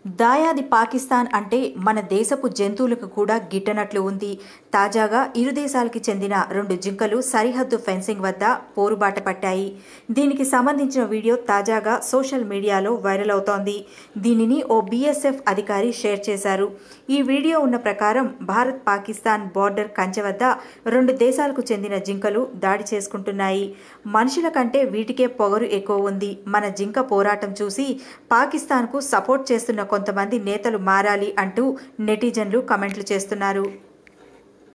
దాయాది పాకిస్తాన్ అంటే మన దేశపు జంతువులకు కూడా గిట్టనట్లు ఉంది తాజాగా ఇరు దేశాలకి చెందిన రెండు జింకలు సరిహద్దు ఫెన్సింగ్ వద్ద పోరుబాట పట్టాయి దీనికి సంబంధించిన వీడియో తాజాగా సోషల్ మీడియాలో వైరల్ అవుతోంది దీనిని ఓ బీఎస్ఎఫ్ అధికారి షేర్ చేశారు ఈ వీడియో ఉన్న ప్రకారం భారత్ పాకిస్తాన్ బార్డర్ కంచె వద్ద రెండు దేశాలకు చెందిన జింకలు దాడి చేసుకుంటున్నాయి మనుషుల కంటే వీటికే పొగరు ఎక్కువ ఉంది మన జింక పోరాటం చూసి పాకిస్తాన్కు సపోర్ట్ చేస్తున్న కొంతమంది నేతలు మారాలి అంటూ నెటిజన్లు కమెంట్లు చేస్తున్నారు